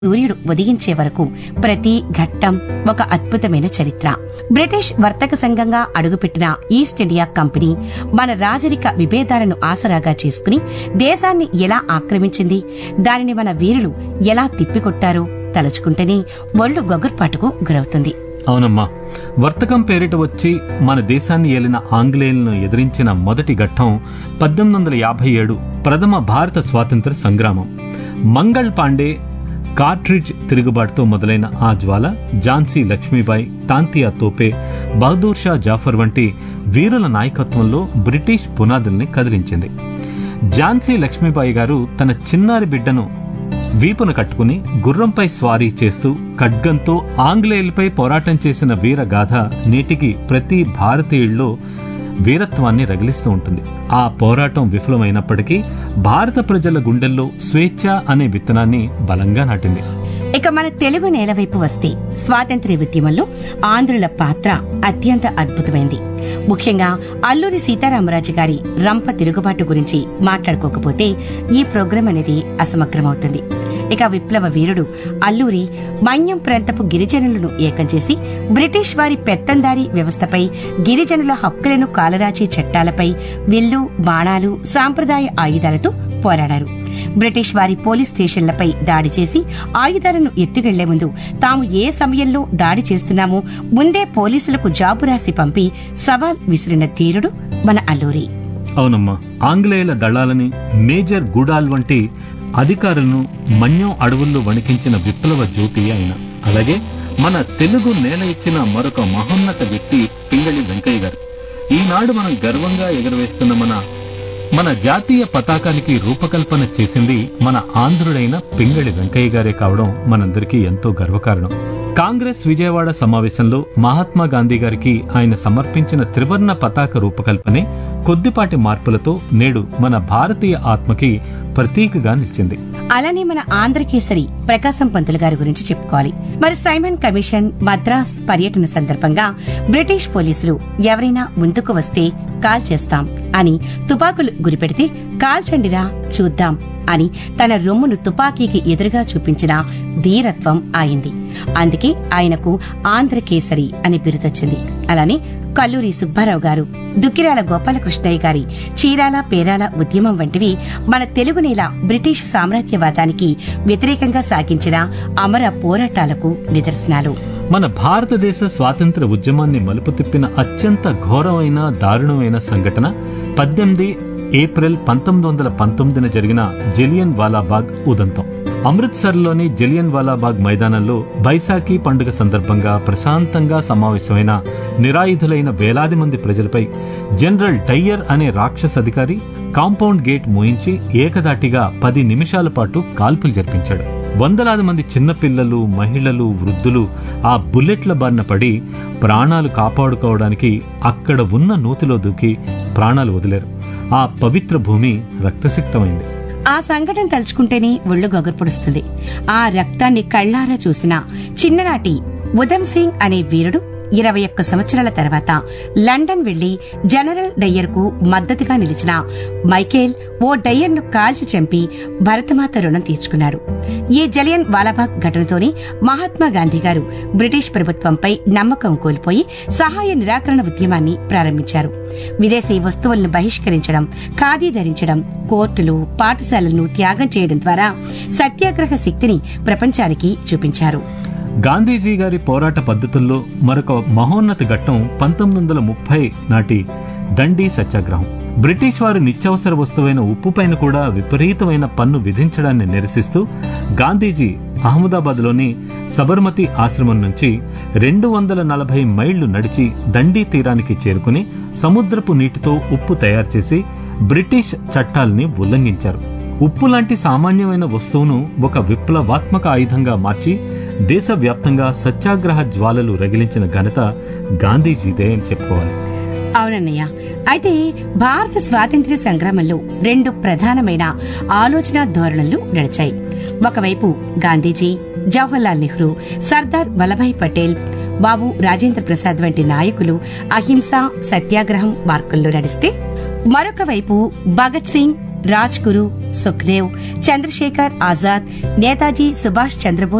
సూర్యుడు ఉదయించే వరకు ప్రతి ఘట్టం ఒక అద్భుతమైన చరిత్ర బ్రిటిష్ వర్తక సంఘంగా అడుగుపెట్టిన ఈస్ట్ ఇండియా కంపెనీ మన రాజరిక విభేదాలను ఆసరాగా చేసుకుని దేశాన్ని ఎలా ఆక్రమించింది దానిని మన వీరులు ఎలా తిప్పికొట్టారో తలుచుకుంటేనే ఒళ్ళు గొగ్గుర్పాటుకు గురవుతుంది అవునమ్మా వర్తకం పేరిట వచ్చి మన దేశాన్ని ఏలిన ఆంగ్లేయులను ఎదిరించిన మొదటి ఘట్టం పద్దెనిమిది వందల యాభై ఏడు ప్రథమ భారత స్వాతంత్ర సంగ్రామం మంగళ్ పాండే కార్ట్రిడ్జ్ తిరుగుబాటుతో మొదలైన ఆ జ్వాల ఝాన్సీ లక్ష్మీబాయి తాంతియా తోపే బహదూర్ షా జాఫర్ వంటి వీరుల నాయకత్వంలో బ్రిటిష్ పునాదుల్ని కదిలించింది ఝాన్సీ లక్ష్మీబాయి గారు తన చిన్నారి బిడ్డను వీపును కట్టుకుని గుర్రంపై స్వారీ చేస్తూ ఖడ్గంతో ఆంగ్లేయులపై పోరాటం చేసిన వీరగాథ నేటికి ప్రతి భారతీయుల్లో వీరత్వాన్ని రగిలిస్తూ ఉంటుంది ఆ పోరాటం విఫలమైనప్పటికీ భారత ప్రజల గుండెల్లో స్వేచ్ఛ అనే విత్తనాన్ని బలంగా నాటింది ఇక మన తెలుగు నేల వైపు వస్తే స్వాతంత్ర్య ఉద్యమంలో ఆంధ్రుల పాత్ర అత్యంత అద్భుతమైంది ముఖ్యంగా అల్లూరి సీతారామరాజు గారి రంప తిరుగుబాటు గురించి మాట్లాడుకోకపోతే ఈ ప్రోగ్రాం అనేది అసమగ్రమవుతుంది ఇక విప్లవ వీరుడు అల్లూరి మన్యం ప్రాంతపు గిరిజనులను ఏకం చేసి బ్రిటిష్ వారి పెత్తందారీ వ్యవస్థపై గిరిజనుల హక్కులను కాలరాచే చట్టాలపై విల్లు బాణాలు సాంప్రదాయ ఆయుధాలతో పోరాడారు బ్రిటిష్ వారి పోలీస్ స్టేషన్లపై దాడి చేసి ఆయుధాలను ఎత్తుకెళ్లే ముందు తాము ఏ సమయంలో దాడి చేస్తున్నామో ముందే పోలీసులకు జాబు రాసి పంపి సవాల్ విసిరిన ధీరుడు మన అల్లూరి అవునమ్మా ఆంగ్లేయుల దళాలని మేజర్ గూడాల్ వంటి అధికారులను మన్యం అడవుల్లో వణికించిన విప్లవ జ్యోతి ఆయన అలాగే మన తెలుగు నేల ఇచ్చిన మరొక మహోన్నత వ్యక్తి పింగళి వెంకయ్య గారు ఈనాడు మనం గర్వంగా ఎగరవేస్తున్న మన మన జాతీయ పతాకానికి రూపకల్పన చేసింది మన ఆంధ్రుడైన పింగళి వెంకయ్య గారే కావడం మనందరికీ ఎంతో గర్వకారణం కాంగ్రెస్ విజయవాడ సమావేశంలో మహాత్మా గాంధీ గారికి ఆయన సమర్పించిన త్రివర్ణ పతాక రూపకల్పనే కొద్దిపాటి మార్పులతో నేడు మన భారతీయ ఆత్మకి ప్రతీకగా నిలిచింది అలానే మన ఆంధ్రకేసరి ప్రకాశం పంతులు గారి గురించి చెప్పుకోవాలి మరి సైమన్ కమిషన్ మద్రాస్ పర్యటన సందర్భంగా బ్రిటిష్ పోలీసులు ఎవరైనా ముందుకు వస్తే కాల్ చేస్తాం అని తుపాకులు గురిపెడితే కాల్చండిరా చూద్దాం అని తన రొమ్మును తుపాకీకి ఎదురుగా చూపించిన ధీరత్వం ఆయింది అందుకే ఆయనకు ఆంధ్రకేసరి అని బిరుదొచ్చింది అలానే కల్లూరి సుబ్బారావు గారు దుక్కిరాల గోపాలకృష్ణయ్య గారి చీరాల పేరాల ఉద్యమం వంటివి మన తెలుగు నేల బ్రిటిష్ సామ్రాజ్యవాదానికి వ్యతిరేకంగా సాగించిన అమర పోరాటాలకు నిదర్శనాలు మన భారతదేశ స్వాతంత్ర ఉద్యమాన్ని మలుపు తిప్పిన అత్యంత ఘోరమైన దారుణమైన సంఘటన పద్దెనిమిది ఏప్రిల్ పంతొమ్మిది వందల పంతొమ్మిదిన జరిగిన జలియన్ వాలాబాగ్ ఉదంతం అమృత్సర్లోని జలియన్ వాలాబాగ్ మైదానంలో బైసాఖీ పండుగ సందర్భంగా ప్రశాంతంగా సమావేశమైన నిరాయుధులైన వేలాది మంది ప్రజలపై జనరల్ డయ్యర్ అనే రాక్షస అధికారి కాంపౌండ్ గేట్ మోయించి ఏకదాటిగా పది నిమిషాల పాటు కాల్పులు జరిపించాడు వందలాది మంది చిన్నపిల్లలు మహిళలు వృద్ధులు ఆ బుల్లెట్ల బారిన పడి ప్రాణాలు కాపాడుకోవడానికి అక్కడ ఉన్న నూతిలో దూకి ప్రాణాలు వదిలేరు ఆ పవిత్ర భూమి రక్తసిక్తమైంది ఆ సంఘటన తలుచుకుంటేనే ఒళ్ళు గొగర్పొడుస్తుంది ఆ రక్తాన్ని కళ్ళారా చూసిన చిన్ననాటి ఉధమ్ సింగ్ అనే వీరుడు ఇరవై ఒక్క సంవత్సరాల తర్వాత లండన్ వెళ్లి జనరల్ డయ్యర్ కు మద్దతుగా నిలిచిన మైకేల్ ఓ డయ్యర్ ను కాల్చి చంపి భరతమాత రుణం తీర్చుకున్నాడు ఈ జలియన్ వాలాబాగ్ ఘటనతోనే మహాత్మా గాంధీ గారు బ్రిటిష్ ప్రభుత్వంపై నమ్మకం కోల్పోయి సహాయ నిరాకరణ ఉద్యమాన్ని ప్రారంభించారు విదేశీ వస్తువులను బహిష్కరించడం ఖాదీ ధరించడం కోర్టులు పాఠశాలలను త్యాగం చేయడం ద్వారా సత్యాగ్రహ శక్తిని ప్రపంచానికి చూపించారు గాంధీజీ గారి పోరాట పద్ధతుల్లో మరొక మహోన్నత ఘట్టం పంతొమ్మిది వందల ముప్పై నాటి దండి సత్యాగ్రహం బ్రిటిష్ వారి నిత్యావసర వస్తువైన ఉప్పు పైన కూడా విపరీతమైన పన్ను విధించడాన్ని నిరసిస్తూ గాంధీజీ అహ్మదాబాద్లోని సబర్మతి ఆశ్రమం నుంచి రెండు వందల నలభై మైళ్లు నడిచి దండి తీరానికి చేరుకుని సముద్రపు నీటితో ఉప్పు తయారు చేసి బ్రిటిష్ చట్టాల్ని ఉల్లంఘించారు ఉప్పు లాంటి సామాన్యమైన వస్తువును ఒక విప్లవాత్మక ఆయుధంగా మార్చి దేశవ్యాప్తంగా సత్యాగ్రహ జ్వాలలు రగిలించిన ఘనత గాంధీజీదే అని చెప్పుకోవాలి అవునన్నయ్య అయితే భారత స్వాతంత్ర్య సంగ్రామంలో రెండు ప్రధానమైన ఆలోచన ధోరణులు నడిచాయి ఒకవైపు గాంధీజీ జవహర్లాల్ నెహ్రూ సర్దార్ వల్లభాయ్ పటేల్ బాబు రాజేంద్ర ప్రసాద్ వంటి నాయకులు అహింస సత్యాగ్రహం మార్గంలో నడిస్తే మరొక వైపు భగత్ సింగ్ రాజ్ గురు సుఖ్దేవ్ చంద్రశేఖర్ ఆజాద్ నేతాజీ సుభాష్ చంద్రబోస్